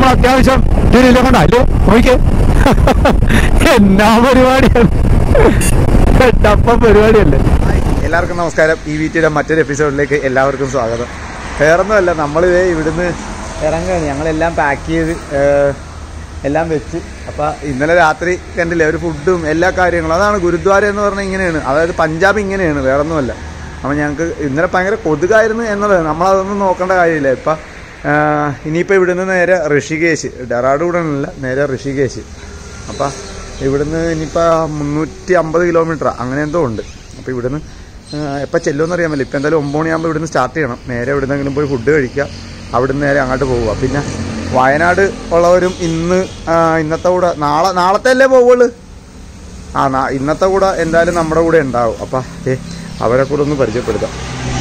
അത്യാവശ്യം ഇതിലെ കൊണ്ടാ അല്ലേ നോക്കിയേ എന്നാ പരിപാടിയാണ് ടപ്പ പരിപാടിയല്ലേ എല്ലാവർക്കും നമസ്കാരം ഈ വീട്ടിയുടെ മറ്റൊരു എപ്പിസോഡിലേക്ക് എല്ലാവർക്കും സ്വാഗതം വേറൊന്നുമല്ല നമ്മളിതേ ഇവിടുന്ന് ഇറങ്ങുകയാണ് ഞങ്ങളെല്ലാം പാക്ക് ചെയ്ത് ഏഹ്, എല്ലാം വെച്ച് അപ്പം ഇന്നലെ രാത്രി കണ്ടില്ലേ ഒരു ഫുഡും എല്ലാ കാര്യങ്ങളും അതാണ് ഗുരുദ്വാര എന്ന് പറഞ്ഞാൽ ഇങ്ങനെയാണ് അതായത് പഞ്ചാബ് ഇങ്ങനെയാണ് വേറൊന്നുമല്ല അപ്പം ഞങ്ങൾക്ക് ഇന്നലെ ഭയങ്കര കൊതുകായിരുന്നു എന്നുള്ളത് നമ്മളതൊന്നും നോക്കേണ്ട കാര്യമില്ല ഇപ്പം ഇനിയിപ്പോൾ ഇവിടുന്ന് നേരെ ഋഷികേശ് ഡെറാഡൂഡനല്ല നേരെ ഋഷികേശ് അപ്പം ഇവിടുന്ന് ഇനിയിപ്പോൾ മുന്നൂറ്റി അമ്പത് കിലോമീറ്റർ അങ്ങനെ എന്തോ ഉണ്ട് അപ്പോൾ ഇവിടുന്ന് എപ്പോൾ ചെല്ലുമെന്ന് അറിയാൻ പറ്റില്ല ഇപ്പം എന്തായാലും ഒമ്പത് മണിയാകുമ്പോൾ ഇവിടുന്ന് സ്റ്റാർട്ട് ചെയ്യണം നേരെ എവിടുന്നെങ്കിലും പോയി ഫുഡ് കഴിക്കുക അവിടുന്ന് നേരെ അങ്ങോട്ട് പോവുക പിന്നെ വയനാട് ഉള്ളവരും ഇന്ന് ആ, ഇന്നത്തെ കൂടെ നാളെ നാളത്തെ അല്ലേ പോവുള്ളൂ ആ നാ- ഇന്നത്തെ കൂടെ എന്തായാലും നമ്മുടെ കൂടെ ഉണ്ടാവും അപ്പം ഏ അവരെ കൂടെ ഒന്ന് പരിചയപ്പെടുത്താം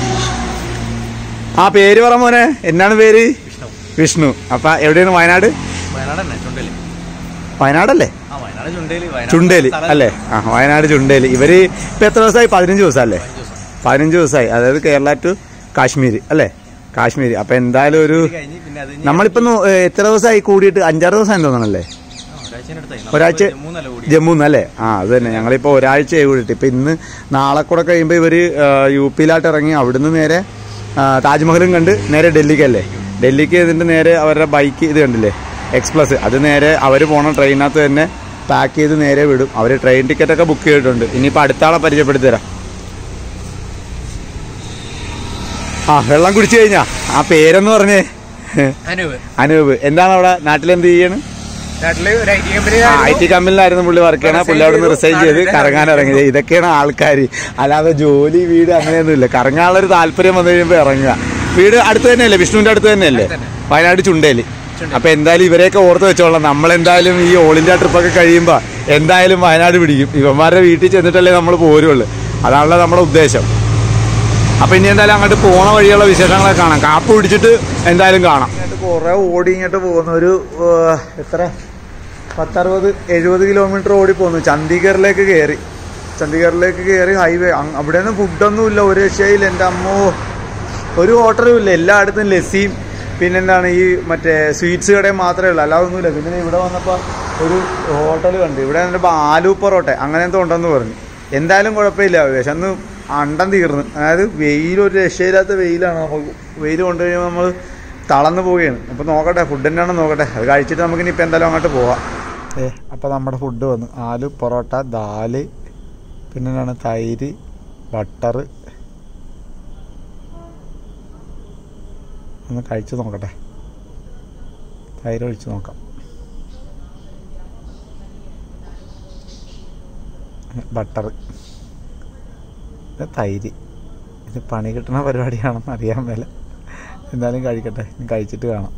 ആ പേര് പറ മോനെ എന്നാണ് പേര് വിഷ്ണു അപ്പം എവിടെയാണ് വയനാട് വയനാട് തന്നെ ചുണ്ടേലി വയനാടല്ലേ ആ വയനാട് ചുണ്ടേലി വയനാട് ചുണ്ടേലി സ്ഥലം അല്ലേ ആ വയനാട് ചുണ്ടേലി ഇവര് ഇപ്പൊ എത്ര ദിവസമായി പതിനഞ്ച് ദിവസം അല്ലേ പതിനഞ്ച് ദിവസമായി അതായത് കേരള ടു കാശ്മീർ അല്ലേ കാശ്മീർ അപ്പൊ എന്തായാലും ഒരു ഇത് കഴിഞ്ഞ് പിന്നെ അത് കഴിഞ്ഞ് നമ്മളിപ്പോ നോ- ഏ, എത്ര ദിവസമായി കൂടിയിട്ട് അഞ്ചാറ് ദിവസം തോന്നണല്ലേ ആ, ഒരാഴ്ചേന്റെ അടുത്തായി. ഒരാഴ്ച ജമ്മുന്നല്ല കൂടി ജമ്മുന്നല്ലേ ആ അത് തന്നെ ഞങ്ങളിപ്പോ ഒരാഴ്ചയായി കൂടിയിട്ട് ഇപ്പൊ ഇന്ന് നാളെ കൂടെ കഴിയുമ്പോൾ ഇവര് ആ, യു പിയിലായിട്ട് ഇറങ്ങി അവിടുന്ന് നേരെ ആ, താജ്മഹലും കണ്ട് നേരെ ഡൽഹിക്കല്ലേ ഡൽഹിക്ക് ഇതിന്റെ നേരെ അവരുടെ ബൈക്ക് ഇത് കണ്ടില്ലേ എക്സ്പ്രസ് അത് നേരെ അവർ പോണ ട്രെയിനകത്ത് തന്നെ പാക്ക് ചെയ്ത് നേരെ വിടും അവർ ട്രെയിൻ ടിക്കറ്റ് ഒക്കെ ബുക്ക് ചെയ്തിട്ടുണ്ട് ഇനിയിപ്പോൾ അടുത്ത ആളെ പരിചയപ്പെടുത്തി തരാം ആ വെള്ളം കുടിച്ചു കഴിഞ്ഞാ ആ പേരെന്ന് പറഞ്ഞേ അനൂപ് അനൂപ് എന്താണ് അവിടെ നാട്ടിലെന്ത് ചെയ്യാണ് നാട്ടില് ഒരു I T company I T കമ്പനിയിലായിരുന്നു പുള്ളി വർക്ക് ചെയ്യണ പുള്ളി അവിടെ നിന്ന് റിസൈൻ ചെയ്ത് കറങ്ങാൻ ഇറങ്ങിയത് ഇതൊക്കെയാണ് ആൾക്കാർ അല്ലാതെ ജോലി വീട് അങ്ങനെയൊന്നുമില്ല കറങ്ങാനുള്ള ഒരു താല്പര്യം വന്നു കഴിയുമ്പോൾ ഇറങ്ങുക വീട് അടുത്ത് തന്നെയല്ലേ വിഷ്ണുവിന്റെ അടുത്ത് തന്നെയല്ലേ വയനാട് ചുണ്ടേല് അപ്പൊ എന്തായാലും ഇവരെയൊക്കെ ഓർത്ത് വെച്ചോളാം നമ്മളെന്തായാലും ഈ ഓൾ ഇന്ത്യ ട്രിപ്പൊക്കെ കഴിയുമ്പോൾ എന്തായാലും വയനാട് പിടിക്കും ഇവന്മാരുടെ വീട്ടിൽ ചെന്നിട്ടല്ലേ നമ്മൾ പോരുള്ളൂ അതാണല്ലോ നമ്മുടെ ഉദ്ദേശം അപ്പൊ ഇനി എന്തായാലും അങ്ങോട്ട് പോണ വഴിയുള്ള വിശേഷങ്ങളൊക്കെ കാണാം കാപ്പ് പിടിച്ചിട്ട് എന്തായാലും കാണാം കുറെ ഓടി ഇങ്ങോട്ട് പോകുന്ന ഒരു ഏഹ്, എത്ര പത്തറുപത് എഴുപത് കിലോമീറ്റർ ഓടി പോന്നു ചണ്ഡീഗറിലേക്ക് കയറി ചണ്ഡീഗറിലേക്ക് കയറി ഹൈവേ അവിടെ നിന്ന് ഫുഡൊന്നും ഇല്ല ഒരു രക്ഷയില്ല എൻ്റെ അമ്മോ ഒരു ഹോട്ടലും ഇല്ല എല്ലായിടത്തും ലസ്സിയും പിന്നെന്താണ് ഈ മറ്റേ സ്വീറ്റ്സ് കടയും മാത്രമേ ഉള്ളൂ അല്ലാതെ ഒന്നുമില്ല പിന്നെ ഇവിടെ വന്നപ്പോൾ ഒരു ഹോട്ടൽ കണ്ടു ഇവിടെ വന്നപ്പോൾ ആലു പൊറോട്ട അങ്ങനെ എന്തോ ഉണ്ടെന്ന് പറഞ്ഞു എന്തായാലും കുഴപ്പമില്ല വിശന്ന് അണ്ടം തീർന്നു അതായത് വെയിൽ ഒരു രക്ഷയില്ലാത്ത വെയിലാണ് നമുക്ക് വെയിൽ കൊണ്ടു കഴിയുമ്പോൾ നമ്മൾ തളർന്നു പോവുകയാണ് അപ്പോൾ നോക്കട്ടെ ഫുഡ് തന്നെയാണോ നോക്കട്ടെ അത് കഴിച്ചിട്ട് നമുക്ക് ഇനിയിപ്പോൾ എന്തായാലും അങ്ങോട്ട് പോവാം ഏ അപ്പോൾ നമ്മുടെ ഫുഡ് വന്നു ആലു പൊറോട്ട ദാല് പിന്നെ എന്താണ് തൈര് ബട്ടർ ഒന്ന് കഴിച്ചു നോക്കട്ടെ തൈര് ഒഴിച്ച് നോക്കാം ബട്ടർ ഇത് തൈര് ഇത് പണി കിട്ടുന്ന പരിപാടിയാണെന്ന് അറിയാൻ മേല എന്തായാലും കഴിക്കട്ടെ ഇനി കഴിച്ചിട്ട് കാണാം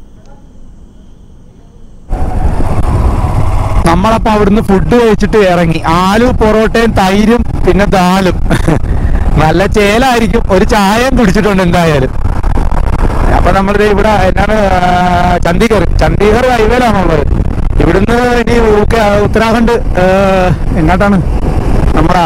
നമ്മളപ്പോ അവിടുന്ന് ഫുഡ് കഴിച്ചിട്ട് ഇറങ്ങി ആലു പൊറോട്ടയും തൈരും പിന്നെ ദാലും നല്ല ചേലായിരിക്കും ഒരു ചായയും കുടിച്ചിട്ടുണ്ട് എന്തായാലും അപ്പൊ നമ്മളിത് ഇവിടെ എന്നാണ് ആ, ചണ്ഡീഗഡ് ചണ്ഡീഗഡ് ഹൈവേയിലാണുള്ളത് ഇവിടുന്ന് ഇനി ഉക്ക- ഉത്തരാഖണ്ഡ് ആ, എങ്ങോട്ടാണ് നമ്മളാ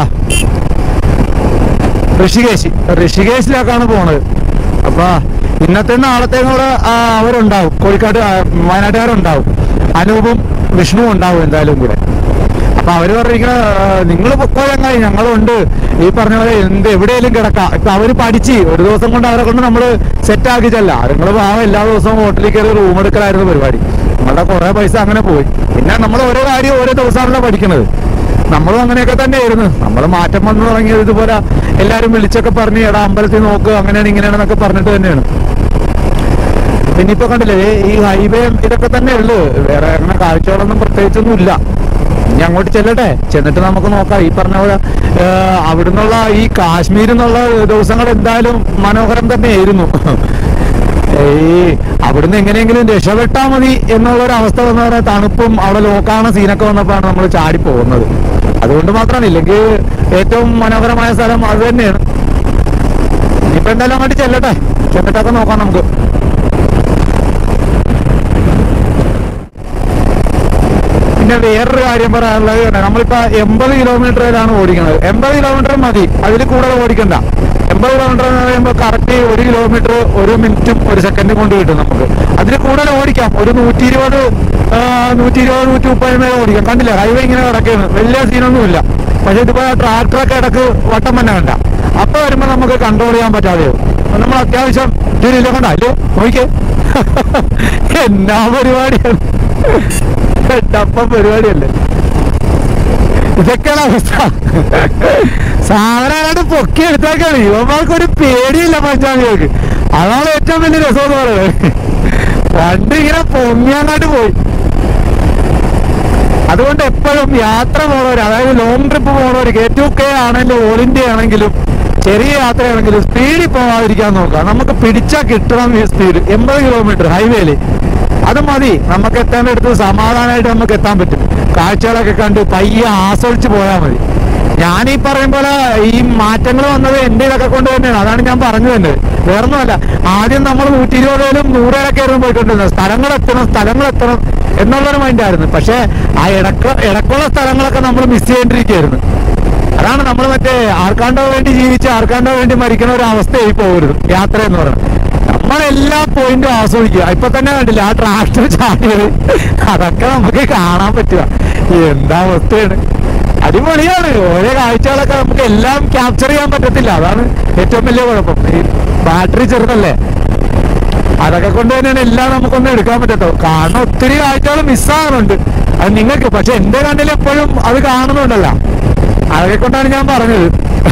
ഋഷികേശ് ഋഷികേശിലേക്കാണ് പോണത് അപ്പൊ ഇന്നത്തെ നാളത്തെയും കൂടെ ആ, അവരുണ്ടാവും കോഴിക്കാട് ആ, വയനാട്ടുകാരുണ്ടാവും അനൂപും വിഷ്ണുവും ഉണ്ടാവും എന്തായാലും കൂടെ അപ്പൊ അവര് പറഞ്ഞിരിക്കണ നിങ്ങൾ പൊക്കോ ചങ്ങായി ഞങ്ങളുണ്ട് ഈ പറഞ്ഞ പോലെ എന്ത് എവിടെയെങ്കിലും കിടക്കാം ഇപ്പൊ അവര് പഠിച്ച് ഒരു ദിവസം കൊണ്ട് അവരെ കൊണ്ട് നമ്മള് സെറ്റ് ആക്കിച്ചല്ല നിങ്ങൾ പാവം എല്ലാ ദിവസവും ഹോട്ടലിൽ കയറി റൂം എടുക്കലായിരുന്നു പരിപാടി നമ്മളുടെ കുറെ പൈസ അങ്ങനെ പോയി പിന്നെ നമ്മൾ ഓരോ കാര്യം ഓരോ ദിവസമാണല്ലോ പഠിക്കുന്നത് നമ്മളും അങ്ങനെയൊക്കെ തന്നെയായിരുന്നു നമ്മൾ മാറ്റം വന്നു തുടങ്ങിയത് ഇതുപോലെ എല്ലാരും വിളിച്ചൊക്കെ പറഞ്ഞ് എടാ അമ്പലത്തിൽ നോക്ക് അങ്ങനെയാണ് ഇങ്ങനെയാണെന്നൊക്കെ പറഞ്ഞിട്ട് തന്നെയാണ് പിന്നെ ഇപ്പൊ കണ്ടില്ലേ ഈ ഹൈവേ ഇതൊക്കെ തന്നെ ഉള്ളു വേറെ അങ്ങനെ കാഴ്ചകളൊന്നും പ്രത്യേകിച്ചൊന്നും ഇല്ല ഇനി അങ്ങോട്ട് ചെല്ലട്ടെ ചെന്നിട്ട് നമുക്ക് നോക്കാം ഈ പറഞ്ഞ പോലെ ഏഹ്, അവിടുന്നുള്ള ഈ കാശ്മീരിൽ നിന്നുള്ള ദിവസങ്ങൾ എന്തായാലും മനോഹരം തന്നെയായിരുന്നു ഈ അവിടുന്ന് എങ്ങനെയെങ്കിലും രക്ഷപ്പെട്ടാ മതി എന്നുള്ള ഒരു അവസ്ഥ വന്ന പറഞ്ഞാൽ തണുപ്പും അവിടെ ലോക്കാണ് സീനൊക്കെ വന്നപ്പോഴാണ് നമ്മൾ ചാടി പോകുന്നത് അതുകൊണ്ട് മാത്രമാണ് ഇല്ലെങ്കിൽ ഏറ്റവും മനോഹരമായ സ്ഥലം അത് തന്നെയാണ് ഇനിയിപ്പോ എന്തായാലും അങ്ങോട്ട് ചെല്ലട്ടെ ചെന്നിട്ടൊക്കെ നോക്കാം നമുക്ക് പിന്നെ വേറൊരു കാര്യം പറയാനുള്ളത് ഇതാണ്. നമ്മളിപ്പോ എൺപത് കിലോമീറ്ററിലാണ് ഓടിക്കുന്നത് എൺപത് കിലോമീറ്റർ മതി അതിൽ കൂടുതൽ ഓടിക്കണ്ട എൺപത് കിലോമീറ്റർ എന്ന് പറയുമ്പോൾ കറക്റ്റ് ഒരു കിലോമീറ്റർ ഒരു മിനിറ്റും ഒരു സെക്കൻഡും കൊണ്ട് കിട്ടും നമുക്ക് അത് അതിൽ കൂടുതൽ ഓടിക്കാം ഒരു നൂറ്റി ഇരുപത് നൂറ്റി ഇരുപത് നൂറ്റി മുപ്പത് മേലെ ഓടിക്കാം കണ്ടില്ല ഹൈവേ ഇങ്ങനെ കിടക്കുകയാണ് വലിയ സീനൊന്നുമില്ല പക്ഷെ ഇതിപ്പോ ട്രാക്ടറൊക്കെ ഇടക്ക് വട്ടം തന്നെ കണ്ട അപ്പൊ വരുമ്പോ നമുക്ക് കൺട്രോൾ ചെയ്യാൻ പറ്റാതെയാവും അപ്പൊ നമ്മൾ അത്യാവശ്യം ഇതിലില്ല കണ്ട അല്ലോ നോക്കിക്കേ എന്നാ പരിപാടിയാണ് ഡപ്പ പരിപാടിയല്ലേ ഇതൊക്കെയാണ് അവസ്ഥ സാധനമായിട്ട് പൊക്കി എടുത്തേക്കാണ് യുവമാർക്ക് ഒരു പേടിയില്ല പഞ്ചാബികൾക്ക് അതാണ് ഏറ്റവും വലിയ രസം എന്ന് പറയുന്നത് വണ്ടി ഇങ്ങനെ പൊങ്ങിയങ്ങാട്ട് പോയി അതുകൊണ്ട് എപ്പോഴും യാത്ര പോണവർ അതായത് ലോങ് ട്രിപ്പ് പോണവർ കെ ടു കെ ആണെങ്കിലും ഓൾ ഇന്ത്യ ആണെങ്കിലും ചെറിയ യാത്രയാണെങ്കിലും സ്പീഡിൽ പോകാതിരിക്കാൻ നോക്കുക നമുക്ക് പിടിച്ചാൽ കിട്ടണം ഈ സ്പീഡ് എൺപത് കിലോമീറ്റർ ഹൈവേയിൽ അത് മതി നമുക്ക് എത്തേണ്ടടുത്ത് സമാധാനമായിട്ട് നമുക്ക് എത്താൻ പറ്റും കാഴ്ചകളൊക്കെ കണ്ട് പയ്യെ ആസ്വദിച്ച് പോയാൽ മതി ഞാൻ ഈ പറയും പോലെ ഈ മാറ്റങ്ങൾ വന്നത് എന്റെ ഇതൊക്കെ കൊണ്ട് തന്നെയാണ് അതാണ് ഞാൻ പറഞ്ഞു തന്നെ വേറൊന്നുമല്ല ആദ്യം നമ്മൾ നൂറ്റി ഇരുപതിലും നൂറിലൊക്കെ ആയിരുന്നു പോയിക്കൊണ്ടിരുന്നത് സ്ഥലങ്ങൾ എത്തണം സ്ഥലങ്ങൾ എത്തണം എന്നുള്ളൊരു മൈൻഡായിരുന്നു പക്ഷേ ആ ഇടക്ക ഇടക്കുള്ള സ്ഥലങ്ങളൊക്കെ നമ്മൾ മിസ് ചെയ്യേണ്ടിരിക്കുകയായിരുന്നു അതാണ് നമ്മൾ മറ്റേ ആർക്കാണ്ടോ വേണ്ടി ജീവിച്ച് ആർക്കാണ്ടോ വേണ്ടി മരിക്കുന്ന ഒരു അവസ്ഥയായി പോകരുത് യാത്ര എന്ന് പറയുന്നത് നമ്മളെല്ലാ പോയിന്റും ആസ്വദിക്കുക ഇപ്പൊ തന്നെ കണ്ടില്ല ആ ട്രാക്ടർ ചാടിയത് അതൊക്കെ നമുക്ക് കാണാൻ പറ്റുക എന്താ അവസ്ഥയാണ് അടിപൊളിയാണ് ഓരോ കാഴ്ചകളൊക്കെ നമുക്ക് എല്ലാം ക്യാപ്ചർ ചെയ്യാൻ പറ്റത്തില്ല അതാണ് ഏറ്റവും വലിയ കുഴപ്പം ഈ ബാറ്ററി ചെറുതല്ലേ അതൊക്കെ കൊണ്ട് തന്നെയാണ് എല്ലാം നമുക്കൊന്നും എടുക്കാൻ പറ്റത്തോ കാരണം ഒത്തിരി കാഴ്ചകൾ മിസ്സാകുന്നുണ്ട് അത് നിങ്ങൾക്ക് പക്ഷെ എന്റെ കണ്ണിൽ എപ്പോഴും അത് കാണുന്നുണ്ടല്ലോ അതൊക്കെ കൊണ്ടാണ് ഞാൻ പറഞ്ഞത്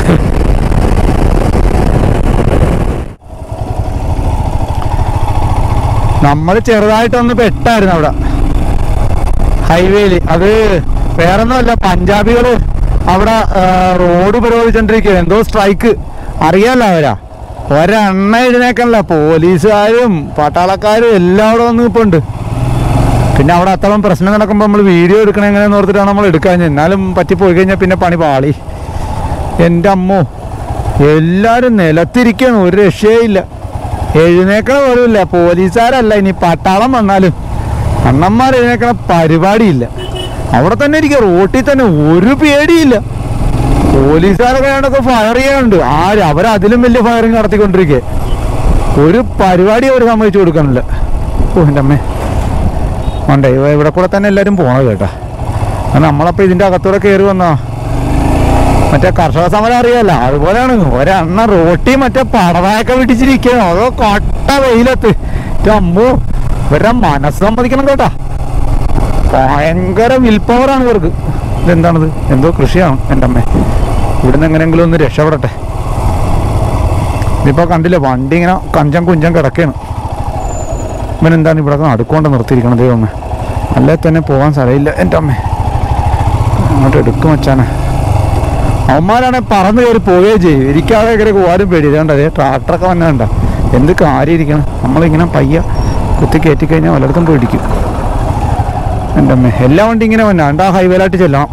നമ്മൾ ചെറുതായിട്ടൊന്ന് പെട്ടായിരുന്നു അവിടെ ഹൈവേയിൽ അത് വേറൊന്നുമല്ല പഞ്ചാബികള് അവിടെ ആ, റോഡ് പുരോഗമിച്ചോണ്ടിരിക്കുക എന്തോ സ്ട്രൈക്ക് അറിയാലോ അവരാ ഒരെണ്ണ എഴുന്നേക്കണല്ല പോലീസുകാരും പട്ടാളക്കാരും എല്ലാം അവിടെ വന്ന് ഇപ്പൊ ഉണ്ട് പിന്നെ അവിടെ അത്രയും പ്രശ്നം നടക്കുമ്പോൾ നമ്മൾ വീഡിയോ എടുക്കണ എങ്ങനെയാന്ന് ഓർത്തിട്ടാണ് നമ്മൾ എടുക്കാൻ എന്നാലും പറ്റി പോയി കഴിഞ്ഞാൽ പിന്നെ പണി പാളി എൻ്റെ അമ്മോ എല്ലാവരും നിലത്തിരിക്കുകയാണ് ഒരു രക്ഷയില്ല എഴുന്നേക്കണ പോലുമില്ല പോലീസുകാരല്ല ഇനി പട്ടാളം വന്നാലും അണ്ണന്മാർ എഴുന്നേക്കണ പരിപാടിയില്ല അവിടെ തന്നെ ഇരിക്കുക റോട്ടിൽ തന്നെ ഒരു പേടിയില്ല പോലീസുകാരൊക്കെ ആണ്ടൊക്കെ ഫയർ ചെയ്യാനുണ്ട് ആര് അവരതിലും വലിയ ഫയറിങ് നടത്തിക്കൊണ്ടിരിക്കുക ഒരു പരിപാടി അവർ സമ്മതിച്ചു കൊടുക്കണില്ല ഓ എൻ്റെ അമ്മേ ഉണ്ടേ ഇവ- ഇവിടെ കൂടെ തന്നെ എല്ലാവരും പോണത് കേട്ടാ അത് നമ്മളപ്പോൾ ഇതിൻ്റെ അകത്തൂടെ കയറി വന്നാ മറ്റേ കർഷക സമരം അറിയാലോ അതുപോലെയാണ് ഒരെണ്ണ റോട്ടി മറ്റേ പടവായൊക്കെ പിടിച്ചിരിക്കുകയാണ് അതോ കൊട്ട വെയിലത്ത് എൻ്റെ അമ്മോ ഇവരുടെ മനസ്സ് സമ്മതിക്കണം കേട്ടാ ഭയങ്കര വിൽ പവറാണ് ഇവർക്ക് ഇതെന്താണിത് എന്തോ കൃഷിയാണ് എൻ്റെ അമ്മ ഇവിടുന്ന് എങ്ങനെയെങ്കിലും ഒന്ന് രക്ഷപ്പെടട്ടെ ഇതിപ്പോൾ കണ്ടില്ലേ വണ്ടി ഇങ്ങനെ കഞ്ചം കുഞ്ചം കിടക്കുകയാണ് ഇവനെന്താണ് ഇവിടെ നടുക്കൊണ്ട് നിർത്തിയിരിക്കണം ദൈവമേ അല്ലേ തന്നെ പോകാൻ സ്ഥലമില്ല എൻ്റെ അമ്മേ അങ്ങോട്ട് എടുക്കും വെച്ചാണ് അവന്മാരാണെ പറന്ന് കയറി പോവുകയും ചെയ്യും ഇരിക്കാതെ കയറി പോകാനും പേടി ഇതുകൊണ്ട് അതേ ട്രാക്ടറൊക്കെ വന്നെ കണ്ട എന്ത് കാര്യം ഇരിക്കണം നമ്മളിങ്ങനെ പയ്യ കുത്തി കയറ്റി കഴിഞ്ഞാൽ വല്ലയിടത്തും പേടിക്കും എൻ്റെ അമ്മേ എല്ലാ വണ്ടി ഇങ്ങനെ വന്നെ ആ ഹൈവേലായിട്ട് ചെല്ലാം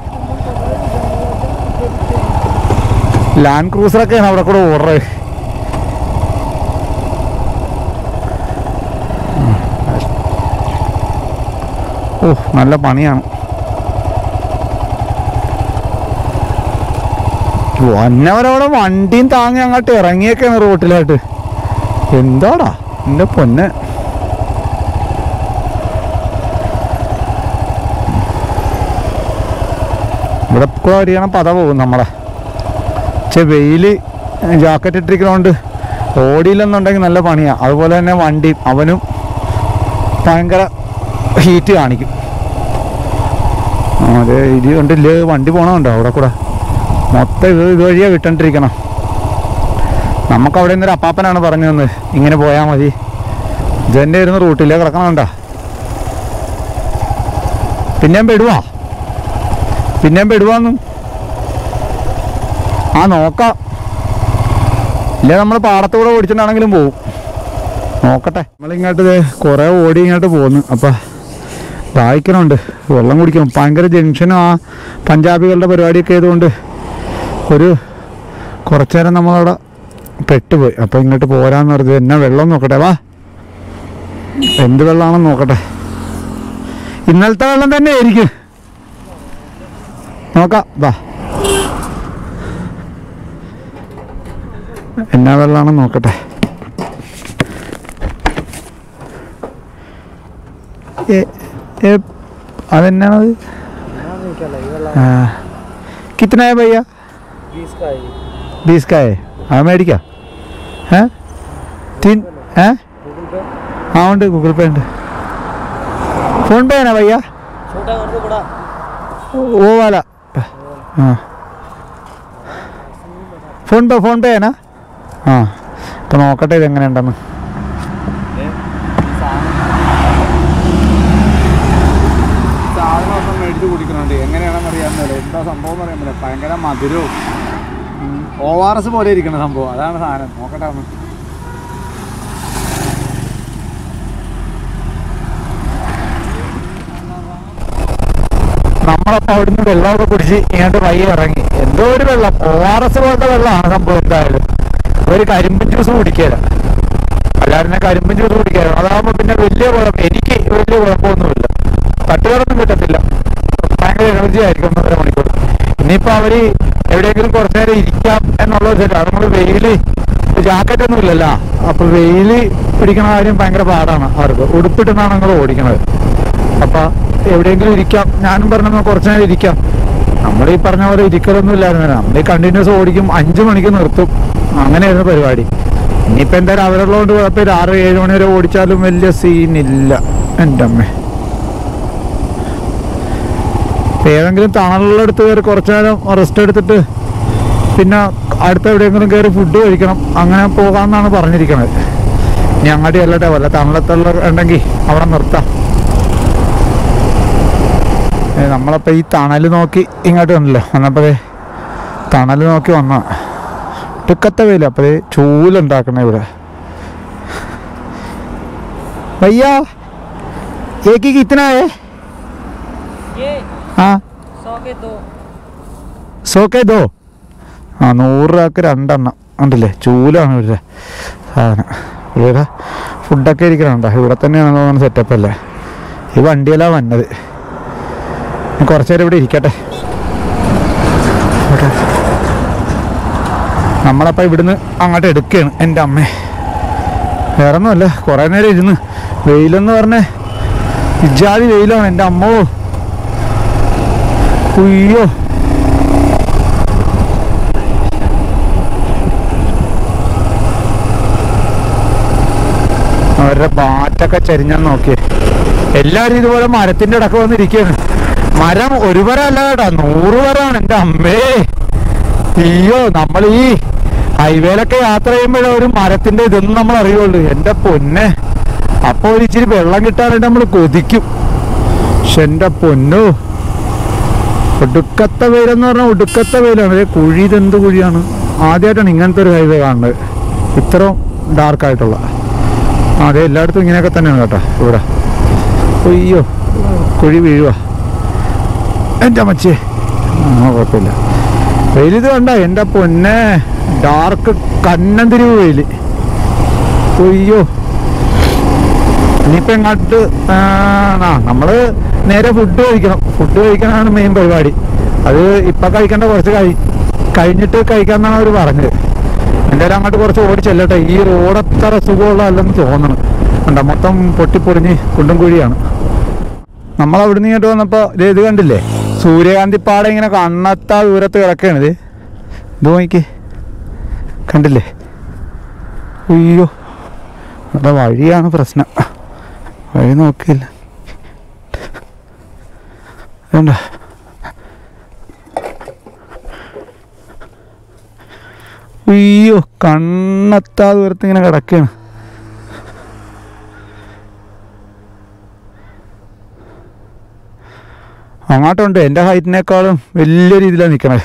ലാൻഡ് ക്രൂസറൊക്കെയാണ് അവിടെ കൂടെ ഓടുന്നത് ഓ നല്ല പണിയാണ് വന്നവരവിടെ വണ്ടിയും താങ്ങി അങ്ങോട്ട് ഇറങ്ങിയൊക്കെയാണ് റോട്ടിലായിട്ട് എന്താടാ എന്റെ പൊന്നെ ഇവിടെ കൂടെ അറിയണം പത പോകും നമ്മളെ പക്ഷെ വെയില് ജാക്കറ്റ് ഇട്ടിരിക്കണോണ്ട് ഓടിയില്ലെന്നുണ്ടെങ്കിൽ നല്ല പണിയാ അതുപോലെ തന്നെ വണ്ടി അവനും ഭയങ്കര ഹീറ്റ് കാണിക്കും ആ, അതെ ഇത് കണ്ടില്ലേ വണ്ടി പോണമുണ്ടോ അവിടെ കൂടെ മൊത്തം ഇത് ഇതുവഴിയാ വിട്ടോണ്ടിരിക്കണം നമുക്ക് അവിടെ നിന്നൊരു അപ്പാപ്പനാണ് പറഞ്ഞു തന്നത് ഇങ്ങനെ പോയാൽ മതി ഇതെൻ്റെ ഇരുന്ന് റൂട്ടിലേ കിടക്കണമുണ്ടോ പിന്നെയും പെടുവാ പിന്നെയും പെടുവാന്നും ആ നോക്കാം ഇല്ലേ നമ്മൾ പാടത്തൂടെ ഓടിച്ചിട്ടാണെങ്കിലും പോവും നോക്കട്ടെ നമ്മളിങ്ങോട്ട് ദേ കുറേ ഓടി ഇങ്ങോട്ട് പോന്നു അപ്പം ദാഹിക്കണമുണ്ട് വെള്ളം കുടിക്കണം ഭയങ്കര ജംഗ്ഷനും ആ പഞ്ചാബികളുടെ പരിപാടിയൊക്കെ ആയതുകൊണ്ട് ഒരു കുറച്ചു നേരം നമ്മളവിടെ പെട്ടുപോയി അപ്പോൾ ഇങ്ങോട്ട് പോരാന്ന് പറഞ്ഞത് എന്നാ വെള്ളം നോക്കട്ടെ വാ എന്ത് വെള്ളമാണെന്ന് നോക്കട്ടെ ഇന്നലത്തെ വെള്ളം തന്നെ ആയിരിക്കും നോക്കാം വാ എന്നാ വെള്ളമാണെന്ന് നോക്കട്ടെ ഏ- ഏ- അതെന്നാണത് ആ കിത്തനായ ഭയ്യ ബീസ് കായ അത് മേടിക്കാം ഏ तीन है हाँ ഉണ്ട് ഗൂഗിൾ പേ ഉണ്ട് ഫോൺ पे है ना भैया छोटा कर दो बड़ा वो वाला हाँ ഫോൺ പേ ഫോൺ പേ ആണ് ആ ഇപ്പം നോക്കട്ടെ ഇത് എങ്ങനെയുണ്ടെന്ന് സാധനം ഒന്നും മേടിച്ച് കുടിക്കുന്നുണ്ട് എങ്ങനെയാണെന്ന് അറിയാൻ മേലെ എന്താ സംഭവം എന്ന് അറിയാൻ മേലെ ഭയങ്കര മധുരവും ഒ ആർ എസ് പോലെ ഇരിക്കുന്ന സംഭവം അതാണ് സാധനം നോക്കട്ടെ ഒന്ന് നമ്മളപ്പോൾ അവിടുന്ന് വെള്ളമൊക്കെ കുടിച്ച് ഇങ്ങോട്ട് വയ്യ ഇറങ്ങി എന്തോ ഒരു വെള്ളം ഒ ആർ എസ് പോലത്തെ വെള്ളമാണ് സംഭവം എന്തായാലും ഒരു കരിമ്പിൻ ജ്യൂസ് കുടിക്കുക അല്ലാതെ കരിമ്പിൻ ജ്യൂസ് കുടിക്കുക അതാകുമ്പോൾ പിന്നെ വലിയ കുഴപ്പം എനിക്ക് വലിയ കുഴപ്പമൊന്നുമില്ല തട്ടുകടൊന്നും കിട്ടത്തില്ല ഭയങ്കര എനർജി ആയിരിക്കും ഒന്നര മണിക്കൂർ ഇനിയിപ്പോൾ അവർ എവിടെയെങ്കിലും കുറച്ച് നേരം ഇരിക്കാം എന്നുള്ളത് ശരി അത് നമ്മൾ വെയില് ജാക്കറ്റ് ഒന്നും ഇല്ലല്ലോ അപ്പോൾ വെയില് പിടിക്കണ കാര്യം ഭയങ്കര പാടാണ് അവർക്ക് ഉടുപ്പിട്ടുന്നാണ് നിങ്ങൾ ഓടിക്കണത് അപ്പൊ എവിടെയെങ്കിലും ഇരിക്കാം ഞാനും പറഞ്ഞ കുറച്ച് നേരം ഇരിക്കാം നമ്മൾ ഈ പറഞ്ഞ പോലെ ഇരിക്കലൊന്നും ഇല്ലായിരുന്നു നമ്മൾ ഈ കണ്ടിന്യൂസ് ഓടിക്കും അഞ്ചു മണിക്ക് നിർത്തും അങ്ങനെയായിരുന്നു പരിപാടി ഇനിയിപ്പോ എന്തായാലും അവരുള്ളതുകൊണ്ട് കുഴപ്പമില്ല ആറ് ഏഴ് മണി വരെ ഓടിച്ചാലും വലിയ സീനില്ല എൻ്റെ അമ്മ ഇപ്പൊ ഏതെങ്കിലും തണലുള്ളടുത്ത് കയറി കുറച്ചു നേരം റെസ്റ്റ് എടുത്തിട്ട് പിന്നെ അടുത്ത എവിടെയെങ്കിലും കയറി ഫുഡ് കഴിക്കണം അങ്ങനെ പോകാമെന്നാണ് പറഞ്ഞിരിക്കണത് ഇനി അങ്ങോട്ട് ചെല്ലട്ടെ വല്ല തണലത്തുള്ള ഉണ്ടെങ്കിൽ അവിടെ നിർത്താം ഏ, നമ്മളപ്പോൾ ഈ തണൽ നോക്കി ഇങ്ങോട്ട് വന്നല്ലോ വന്നപ്പോൾ തണൽ നോക്കി വന്ന ഒടുക്കത്തെ വെയില അപ്പോൾ ചൂലുണ്ടാക്കണേ ഇവിടെ भैया एक ही कितना है ये हाँ सौ के दो സോ കെ ദോ ആ നൂറ് രൂപക്ക് രണ്ടെണ്ണം ഉണ്ടല്ലേ ചൂലാണ് ഇവിടെ സാധനം ഇവിടെ ഫുഡൊക്കെ ഇരിക്കണുണ്ടോ ഇവിടെ തന്നെയാണ് തോന്നുന്നത് സെറ്റപ്പ് അല്ലേ ഈ വണ്ടിയെല്ലാം വന്നത് ഇനി കുറച്ച് നേരം ഇവിടെ ഇരിക്കട്ടെ ഇവിടെ. നമ്മളപ്പോൾ ഇവിടുന്ന് അങ്ങോട്ട് എടുക്കുകയാണ് എൻ്റെ അമ്മേ വേറെ ഒന്നുമല്ല കുറേ നേരം ഇരുന്ന് വെയിലെന്ന് പറഞ്ഞേ ഇജാതി വെയിലാണ് എൻ്റെ അമ്മോ ഉയ്യോ അവരുടെ ബാറ്റൊക്കെ ചരിഞ്ഞാൻ നോക്കിയേ എല്ലാവരും ഇതുപോലെ മരത്തിന്റെ ഇടക്ക് വന്നിരിക്കുകയാണ് മരം ഒരു വര അല്ല കേട്ടാ നൂറ് വരാണ് എൻ്റെ അമ്മേ അയ്യോ നമ്മൾ ഈ ഹൈവേയിലൊക്കെ യാത്ര ചെയ്യുമ്പോഴേ ഒരു മരത്തിന്റെ ഇതൊന്നും നമ്മൾ അറിയുള്ളൂ എൻ്റെ പൊന്നെ അപ്പോൾ ഒരു ഇച്ചിരി വെള്ളം കിട്ടാനായിട്ട് നമ്മൾ കൊതിക്കും പക്ഷെ എൻ്റെ പൊന്നോ ഒടുക്കത്തെ വെയിലെന്ന് പറഞ്ഞാൽ ഒടുക്കത്തെ വെയിലാണ് ദേ കുഴി ഇതെന്ത് കുഴിയാണ് ആദ്യമായിട്ടാണ് ഇങ്ങനത്തെ ഒരു ഹൈവേ കാണുന്നത് ഇത്രയും ഡാർക്കായിട്ടുള്ള അതെ എല്ലായിടത്തും ഇങ്ങനെയൊക്കെ തന്നെയാണ് കേട്ടോ ഇവിടെ അയ്യോ കുഴി വീഴുക എൻ്റെ അമ്മച്ചേ ആ കുഴപ്പമില്ല വെയിലിത് കണ്ട എൻ്റെ പൊന്നെ ഡാർക്ക് കന്നന്തിരിവ് വെയിൽ അയ്യോ ഇനിയിപ്പോൾ എങ്ങോട്ട് ആ നമ്മള് നേരെ ഫുഡ് കഴിക്കണം ഫുഡ് കഴിക്കാനാണ് മെയിൻ പരിപാടി അത് ഇപ്പം കഴിക്കേണ്ട കുറച്ച് കഴി കഴിഞ്ഞിട്ട് കഴിക്കാമെന്നാണ് അവർ പറഞ്ഞത് എന്തായാലും അങ്ങോട്ട് കുറച്ച് ഓടി ചെല്ലട്ടെ ഈ റോഡ് അത്ര സുഖമുള്ളതല്ലെന്ന് തോന്നണം കണ്ട മൊത്തം പൊട്ടിപ്പൊളിഞ്ഞ് കുണ്ടും കുഴിയാണ് നമ്മൾ അവിടുന്ന് ഇങ്ങോട്ട് വന്നപ്പോൾ ഇത് ഇത് കണ്ടില്ലേ സൂര്യകാന്തി പാടം ഇങ്ങനെ കണ്ണത്താ ദൂരത്ത് കിടക്കുകയാണിത് ഇത് നോക്കി കണ്ടില്ലേ അയ്യോ അവിടെ വഴിയാണ് പ്രശ്നം വഴി നോക്കിയില്ല വേണ്ട അയ്യോ കണ്ണെത്താ ദൂരത്ത് ഇങ്ങനെ കിടക്കുകയാണ് അങ്ങോട്ടുണ്ട് എൻ്റെ ഹൈറ്റിനേക്കാളും വലിയ രീതിയിലാണ് നിൽക്കണത്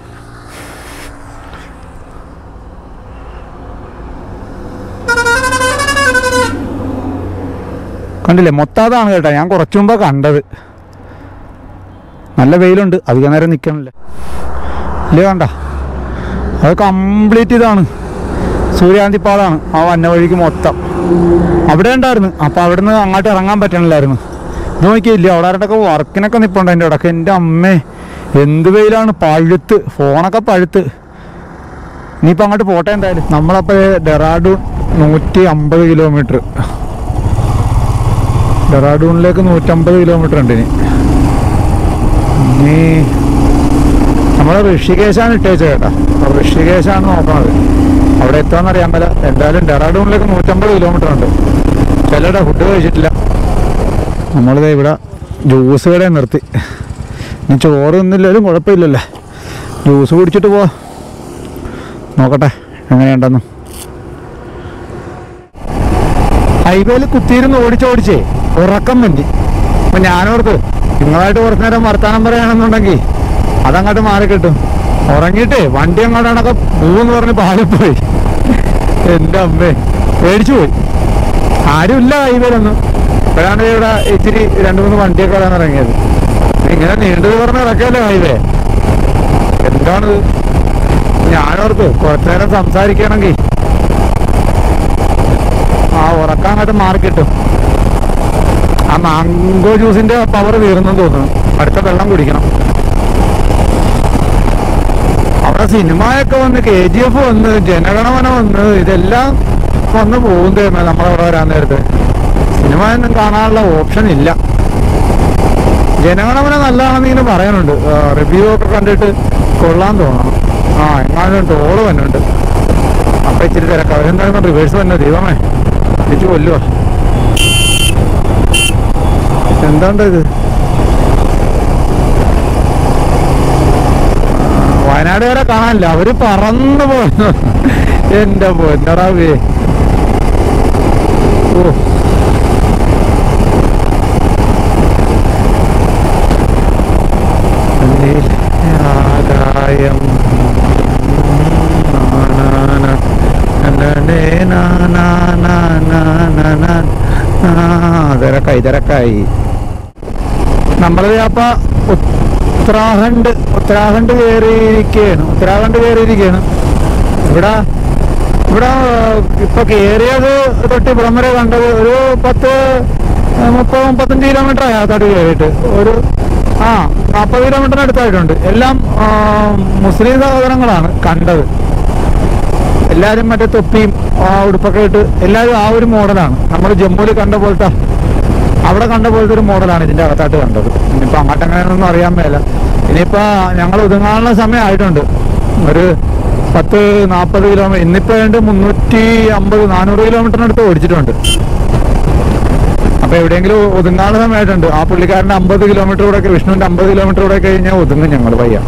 കണ്ടില്ലേ മൊത്താതാണ് കേട്ടോ ഞാൻ കുറച്ചു മുമ്പ് കണ്ടത് നല്ല വെയിലുണ്ട് അധിക നേരം നിൽക്കണില്ല ഇല്ലേ കണ്ട അത് കംപ്ലീറ്റ് ഇതാണ് സൂര്യാന്തിപ്പാടാണ് ആ വന്ന വഴിക്ക് മൊത്തം അവിടെ ഉണ്ടായിരുന്നു അപ്പോൾ അവിടെ നിന്ന് അങ്ങോട്ട് ഇറങ്ങാൻ പറ്റണില്ലായിരുന്നു ഇത് നോക്കിയില്ല അവിടെ ആരുടെയൊക്കെ വർക്കിനൊക്കെ നിൽപ്പുണ്ട് എൻ്റെ ഇടയ്ക്ക് എൻ്റെ അമ്മേ എന്ത് വെയിലാണ് പഴുത്ത് ഫോണൊക്കെ പഴുത്ത് ഇനിയിപ്പോൾ അങ്ങോട്ട് പോട്ടെ എന്തായാലും നമ്മളപ്പോൾ ഡെറാഡൂൺ നൂറ്റി അമ്പത് കിലോമീറ്റർ ഡെറാഡൂണിലേക്ക് നൂറ്റമ്പത് കിലോമീറ്റർ ഉണ്ട് ഇനി ഇനി നമ്മൾ ഋഷികേശാണ് ഇട്ടേച്ചത് കേട്ടാ അപ്പോൾ ഋഷികേശാണ് നോക്കണത് അവിടെ എത്താന്ന് അറിയാൻ പറ്റില്ല എന്തായാലും ഡെറാഡൂണിലേക്ക് നൂറ്റമ്പത് കിലോമീറ്റർ ഉണ്ട് ചിലരുടെ ഫുഡ് കഴിച്ചിട്ടില്ല നമ്മളിത് ഇവിടെ ജ്യൂസ് കടയിൽ നിർത്തി ഇനി ചോറ് ഒന്നുമില്ലാലും കുഴപ്പമില്ലല്ലേ ജ്യൂസ് കുടിച്ചിട്ട് പോവാ നോക്കട്ടെ എങ്ങനെയുണ്ടെന്ന് ഹൈവേയിൽ കുത്തിയിരുന്ന് ഓടിച്ചോടിച്ചേ ഉറക്കം വന്നി അപ്പൊ ഞാനോർത്ത് നിങ്ങളായിട്ട് കുറച്ചു നേരം വർത്താനം പറയുകയാണെന്നുണ്ടെങ്കിൽ അതങ്ങോട്ട് മാറി കിട്ടും ഉറങ്ങിയിട്ടേ വണ്ടി അങ്ങോട്ടാണൊക്കെ മൂന്ന് പറഞ്ഞ് പാലിപ്പോയി എൻ്റെ അമ്മേ പേടിച്ചു പോയി ആരുമില്ല ഹൈവേയിലൊന്നും ഇപ്പോഴാണ് ഇവിടെ ഇച്ചിരി രണ്ട് മൂന്ന് വണ്ടിയൊക്കെ വരാൻ ഇറങ്ങിയത് ഇങ്ങനെ നീണ്ടു പറഞ്ഞ ഇറക്കല്ലേ ഹൈവേ എന്താണിത് ഞാനോർത്ത് കുറച്ചു നേരം സംസാരിക്കണമെങ്കിൽ ആ ഉറക്കം അങ്ങോട്ട് മാറി കിട്ടും ആ മാംഗോ ജ്യൂസിന്റെ പവർ തീർന്നെന്ന് തോന്നുന്നു അടുത്ത വെള്ളം കുടിക്കണം അവിടെ സിനിമയൊക്കെ വന്ന് കെ ജി എഫ് വന്ന് ജനഗണമന വന്ന് ഇതെല്ലാം വന്ന് പോകും തരുന്നത് നമ്മളവിടെ വരാൻ നേരത്ത് സിനിമ ഒന്നും കാണാനുള്ള ഓപ്ഷൻ ഇല്ല ജനഗണമന നല്ലതാണെന്ന് ഇങ്ങനെ പറയുന്നുണ്ട് റിവ്യൂ ഒക്കെ കണ്ടിട്ട് കൊള്ളാൻ തോന്നണം ആ എങ്ങാനും ടോള് വന്നുണ്ട് അപ്പൊ ഇച്ചിരി തിരക്ക് അവരെന്തായാലും റിവേഴ്സ് തന്നെ ദൈവമേ തിരിച്ചു കൊല്ലുക എന്താണ്ട് ഇത് ആ, വയനാട് വരെ കാണാനില്ല അവര് പറന്നു പോന്നു എന്റെ പൊന്നറാവേ ഓ നീല ആകായം നാനാന, നനനേ നാനാനാനാനാന. ആ, തിരക്കായി തിരക്കായി നമ്മളത് അപ്പ ഉത്തരാഖണ്ഡ് ഉത്തരാഖണ്ഡ് കയറിയിരിക്കുകയാണ് ഉത്തരാഖണ്ഡ് കയറിയിരിക്കുകയാണ് ഇവിടെ ഇവിടെ ഇപ്പൊ കയറിയത് തൊട്ട് ഇവിടം വരെ കണ്ടത് ഒരു പത്ത് മുപ്പത് മുപ്പത്തഞ്ച് കിലോമീറ്റർ ആയി അതോട്ട് കയറിയിട്ട് ഒരു ആ നാൽപ്പത് കിലോമീറ്ററിന് അടുത്തായിട്ടുണ്ട് എല്ലാം ആ, മുസ്ലിം സഹോദരങ്ങളാണ് കണ്ടത് എല്ലാവരും മറ്റേ തൊപ്പിയും ആ ഉടുപ്പൊക്കെ ഇട്ട് എല്ലാവരും ആ ഒരു മോഡലാണ് നമ്മൾ ജമ്മുവിൽ കണ്ട പോലത്തെ അവിടെ കണ്ട പോലത്തെ ഒരു മോഡലാണ് ഇതിന്റെ അകത്തായിട്ട് കണ്ടത് ഇനിയിപ്പോ അങ്ങോട്ട് എങ്ങനെയാണെന്നൊന്നും അറിയാൻ മേല ഇനിയിപ്പോ ഞങ്ങൾ ഒതുങ്ങാനുള്ള സമയം ആയിട്ടുണ്ട് ഒരു പത്ത് നാൽപ്പത് കിലോമീറ്റർ ഇന്നിപ്പോ വേണ്ട മുന്നൂറ്റി അമ്പത് നാനൂറ് കിലോമീറ്ററിനടുത്ത് ഓടിച്ചിട്ടുണ്ട് അപ്പൊ എവിടെയെങ്കിലും ഒതുങ്ങാനുള്ള സമയമായിട്ടുണ്ട് ആ പുള്ളിക്കാരന്റെ അമ്പത് കിലോമീറ്റർ കൂടെ ഒക്കെ വിഷ്ണുവിന്റെ അമ്പത് കിലോമീറ്റർ കൂടെ കഴിഞ്ഞാൽ ഒതുങ്ങും ഞങ്ങൾ പയ്യ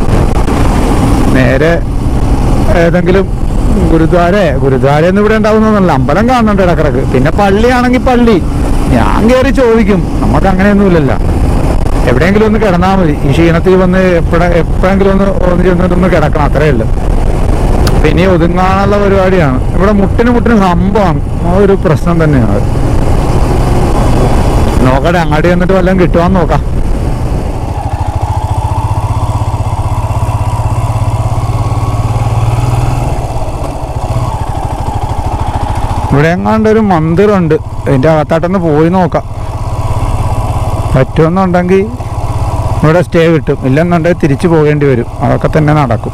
നേരെ ഏതെങ്കിലും ഗുരുദ്വാര ഗുരുദ്വാര ഒന്നും ഇവിടെ ഉണ്ടാവുന്നതല്ല അമ്പലം കാണുന്നുണ്ട് ഇടക്കിടക്ക് പിന്നെ പള്ളിയാണെങ്കിൽ പള്ളി ഞാൻ കയറി ചോദിക്കും നമുക്ക് അങ്ങനെയൊന്നുമില്ലല്ലോ എവിടെയെങ്കിലും ഒന്ന് കിടന്നാൽ മതി ഈ ക്ഷീണത്തിൽ വന്ന് എപ്പോഴ എപ്പോഴെങ്കിലും ഒന്ന് ഒന്ന് ചെന്നിട്ടൊന്ന് കിടക്കണം അത്രേ ഉള്ളൂ പിന്നെ ഈ ഒതുങ്ങാനുള്ള പരിപാടിയാണ് ഇവിടെ മുട്ടിന് മുട്ടിന് സംഭവമാണ് ആ ഒരു പ്രശ്നം തന്നെയാണ് അത്. നോക്കട്ടെ അങ്ങാടി ചെന്നിട്ട് വല്ലതും കിട്ടുവാന്ന് നോക്കാം ഇവിടെ എങ്ങാണ്ട് ഒരു മന്ദിരമുണ്ട് അതിൻ്റെ അകത്തായിട്ടൊന്ന് പോയി നോക്കാം പറ്റുമെന്നുണ്ടെങ്കിൽ ഇവിടെ സ്റ്റേ കിട്ടും ഇല്ലെന്നുണ്ടെങ്കിൽ തിരിച്ചു പോകേണ്ടി വരും അതൊക്കെ തന്നെ നടക്കും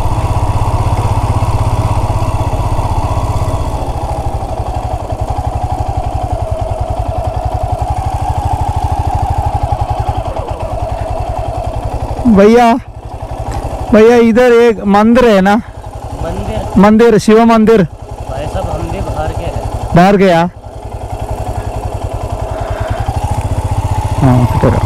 भैया भैया इधर एक मंदिर है ना मंदिर मंदिर शिव मंदिर भाई साहब हम भी बाहर के हैं बाहर गया हाँ तेरा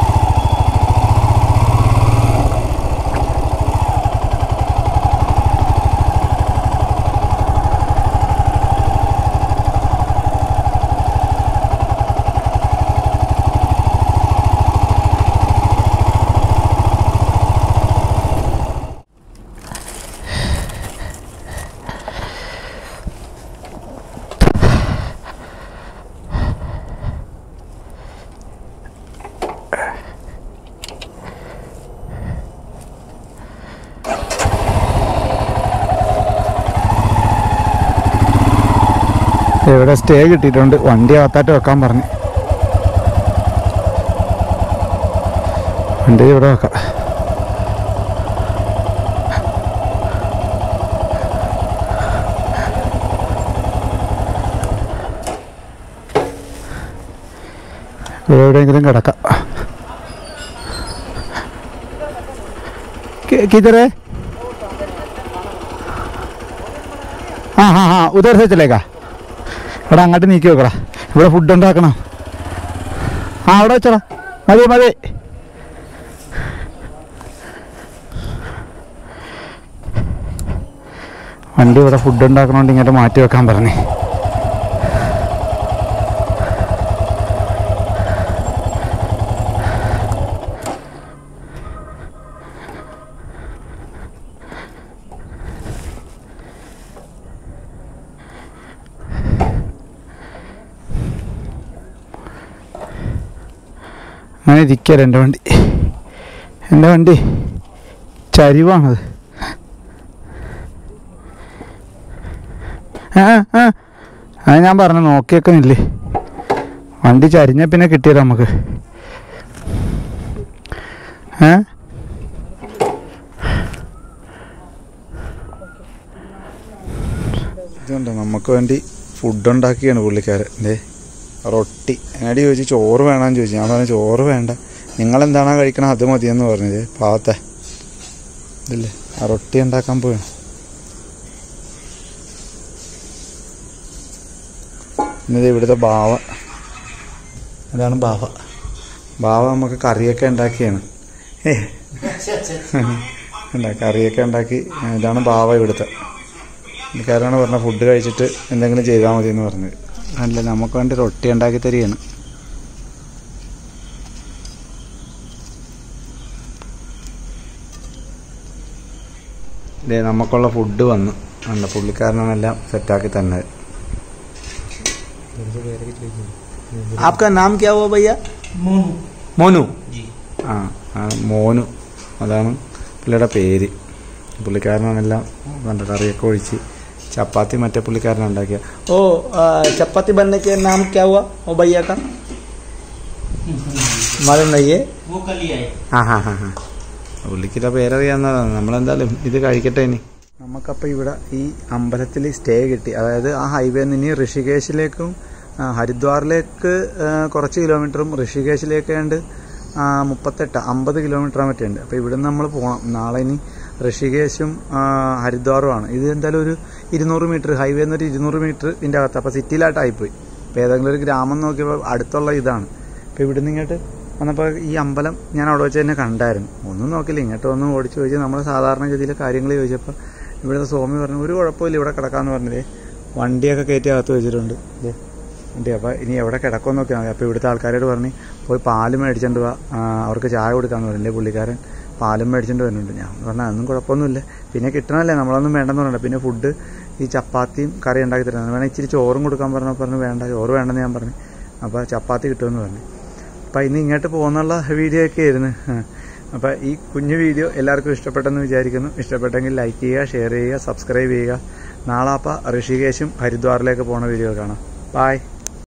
ഇവിടെ സ്റ്റേ കിട്ടിയിട്ടുണ്ട് വണ്ടി അകത്തായിട്ട് വെക്കാൻ പറഞ്ഞു വണ്ടി ഇവിടെ വെക്കാം എവിടെയെങ്കിലും കിടക്കാം कि- किधर है ആ ഹാ ഹാ ഉദർ സെ ചലേക്കാ എടാ അങ്ങോട്ട് നീക്കി വെക്കടാ ഇവിടെ ഫുഡ് ഉണ്ടാക്കണം ആ അവിടെ വെച്ചടാ മതി മതി വണ്ടി ഇവിടെ ഫുഡ് ഉണ്ടാക്കണോണ്ട് ഇങ്ങോട്ട് മാറ്റി വെക്കാൻ പറഞ്ഞേ അങ്ങനെ ഇരിക്കല എൻ്റെ വണ്ടി എൻ്റെ വണ്ടി ചരിവാണത് ആ ആ അത് ഞാൻ പറഞ്ഞു നോക്കിയേക്കുന്നില്ലേ വണ്ടി ചരിഞ്ഞ പിന്നെ കിട്ടിയല്ലോ നമുക്ക് ഏ ഇതുണ്ട് നമുക്ക് വേണ്ടി ഫുഡ് ഉണ്ടാക്കിയാണ് പുള്ളിക്കാരൻ ദേ റൊട്ടി എന്നോട് ചോദിച്ചു ചോറ് വേണമെന്ന് ചോദിച്ചു ഞാൻ പറഞ്ഞു ചോറ് വേണ്ട നിങ്ങൾ എന്താണോ കഴിക്കണം അത് മതിയെന്ന് പറഞ്ഞത് പാവത്തെ ഇതല്ലേ ആ റൊട്ടി ഉണ്ടാക്കാൻ പോയി ഇന്നത് ഇവിടുത്തെ ബാവ അതാണ് ബാവ ബാവ നമുക്ക് കറിയൊക്കെ ഉണ്ടാക്കിയാണ് ഏ ഉണ്ടാ കറിയൊക്കെ ഉണ്ടാക്കി ഇതാണ് ബാവ ഇവിടുത്തെ പുള്ളിക്കാരാണ് പറഞ്ഞ ഫുഡ് കഴിച്ചിട്ട് എന്തെങ്കിലും ചെയ്താൽ മതി എന്ന് പറഞ്ഞത് അല്ല നമുക്ക് വേണ്ടി റൊട്ടി ഉണ്ടാക്കി തരികയാണ് ഇതേ നമുക്കുള്ള ഫുഡ് വന്നു ഉണ്ട് പുള്ളിക്കാരനാണ് എല്ലാം സെറ്റാക്കി തന്നത് आपका नाम क्या हुआ भैया മോനു ആ ആ, മോനു അതാണ് പുള്ളിയുടെ പേര് പുള്ളിക്കാരനാണെല്ലാം കണ്ട കറിയൊക്കെ ഒഴിച്ച് ചപ്പാത്തി മറ്റേ പുള്ളിക്കാരനാണ് ഉണ്ടാക്കിയ ഓ ആ, ചപ്പാത്തി बनने के नाम क्या हुआ ओ भैया का मालूम नहीं है वो कल ही आए ആ ഹാ ഹാ ഹാ പുള്ളിക്കിന്റെ പേരറിയാവുന്നതാണ് നമ്മളെന്തായാലും ഇത് കഴിക്കട്ടെ ഇനി നമുക്കപ്പോൾ ഇവിടെ ഈ അമ്പലത്തിൽ സ്റ്റേ കിട്ടി അതായത് ആ ഹൈവേ നിന്ന് ഇനി ഋഷികേശിലേക്കും ആ, ഹരിദ്വാറിലേക്ക് ആ, കുറച്ച് കിലോമീറ്ററും ഋഷികേശിലേക്ക് ഉണ്ട് മുപ്പത്തെട്ട് അമ്പത് കിലോമീറ്റർ മറ്റേ ഉണ്ട് അപ്പോൾ ഇവിടുന്ന് നമ്മൾ പോകണം നാളെ ഇനി ഋഷികേശും ആ, ഹരിദ്വാറുമാണ് ഇത് എന്തായാലും ഒരു ഇരുന്നൂറ് മീറ്റർ ഹൈവേ എന്നൊരു ഇരുന്നൂറ് മീറ്റർ ഇതിൻ്റെ അകത്ത് അപ്പോൾ സിറ്റിയിലായിട്ടായിപ്പോയി അപ്പോൾ ഏതെങ്കിലും ഒരു ഗ്രാമം നോക്കിയപ്പോൾ അടുത്തുള്ള ഇതാണ് അപ്പോൾ ഇവിടുന്ന് ഇങ്ങോട്ട് വന്നപ്പോൾ ഈ അമ്പലം ഞാൻ അവിടെ വെച്ച് തന്നെ കണ്ടായിരുന്നു ഒന്നും നോക്കില്ല ഇങ്ങോട്ട് വന്ന് ഓടിച്ച് ചോദിച്ച് നമ്മൾ സാധാരണ ഗതിയിലെ കാര്യങ്ങൾ ചോദിച്ചപ്പോൾ ഇവിടുത്തെ സ്വാമി പറഞ്ഞു ഒരു കുഴപ്പമില്ല ഇവിടെ കിടക്കാമെന്ന് പറഞ്ഞതേ വണ്ടിയൊക്കെ കയറ്റി അകത്ത് വെച്ചിട്ടുണ്ട് ഇതേ വണ്ടി അപ്പോൾ ഇനി എവിടെ കിടക്കുമെന്ന് നോക്കിയാൽ മതി അപ്പോൾ ഇവിടുത്തെ ആൾക്കാരോട് പറഞ്ഞ് പോയി പാല് മേടിച്ചോണ്ട് വാ ആ, അവർക്ക് ചായ കൊടുക്കാമെന്ന് പറഞ്ഞില്ലേ പുള്ളിക്കാരൻ പാലും മേടിച്ചോണ്ട് വരുന്നുണ്ട് ഞാൻ പറഞ്ഞു അതൊന്നും കുഴപ്പമൊന്നുമില്ല പിന്നെ കിട്ടണമല്ലേ നമ്മളൊന്നും വേണ്ടെന്ന് പറഞ്ഞില്ല പിന്നെ ഫുഡ് ഈ ചപ്പാത്തിയും കറി ഉണ്ടാക്കി തരുന്നത് വേണേൽ ഇച്ചിരി ചോറും കൊടുക്കാൻ പറഞ്ഞപ്പോൾ പറഞ്ഞു വേണ്ട ചോറ് വേണ്ടെന്ന് ഞാൻ പറഞ്ഞു അപ്പോൾ ചപ്പാത്തി കിട്ടുമെന്ന് പറഞ്ഞു അപ്പം ഇന്ന് ഇങ്ങോട്ട് പോകുന്നുള്ള വീഡിയോ ഒക്കെ ആയിരുന്നു അപ്പം ഈ കുഞ്ഞു വീഡിയോ എല്ലാവർക്കും ഇഷ്ടപ്പെട്ടെന്ന് വിചാരിക്കുന്നു ഇഷ്ടപ്പെട്ടെങ്കിൽ ലൈക്ക് ചെയ്യുക ഷെയർ ചെയ്യുക സബ്സ്ക്രൈബ് ചെയ്യുക നാളെ അപ്പം ഋഷികേശും ഹരിദ്വാറിലേക്ക് പോണ വീഡിയോ കാണാം ബായ്